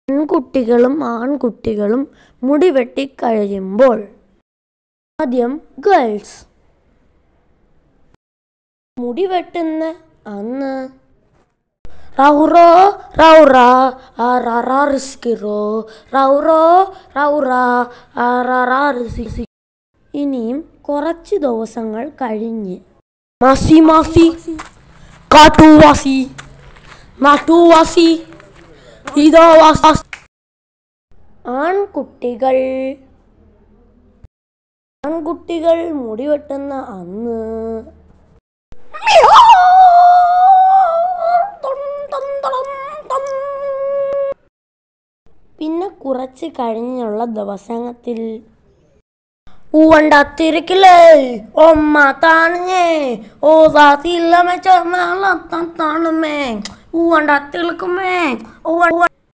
പെൺകുട്ടികളും ആൺകുട്ടികളും മുടി വെട്ടിക്കഴിയുമ്പോൾ ആദ്യം ഗേൾസ് മുടി വെട്ടുന്ന അന്ന് റൗറോ റൗറ റിസ്കിറോ റൗറോ റൗറ റിസ്കി ഇനിയും കുറച്ച് ദിവസങ്ങൾ കഴിഞ്ഞ് മാസി മാസി കാട്ടുവാസി നാട്ടുവാസി ഇതോ വാസ ആൺകുട്ടികൾ ആൺകുട്ടികൾ മുടി വെട്ടുന്ന അന്ന് പിന്നെ കുറച്ച് കഴിഞ്ഞുള്ള ദിവസത്തിൽ ഊവണ്ടത്തിരിക്കില്ലേ ഒമ്മ താണഞ്ഞേ ഓ താത്തില്ല മെച്ചമേ ഊവണ്ടത്തിൽക്കുമേ ഊവ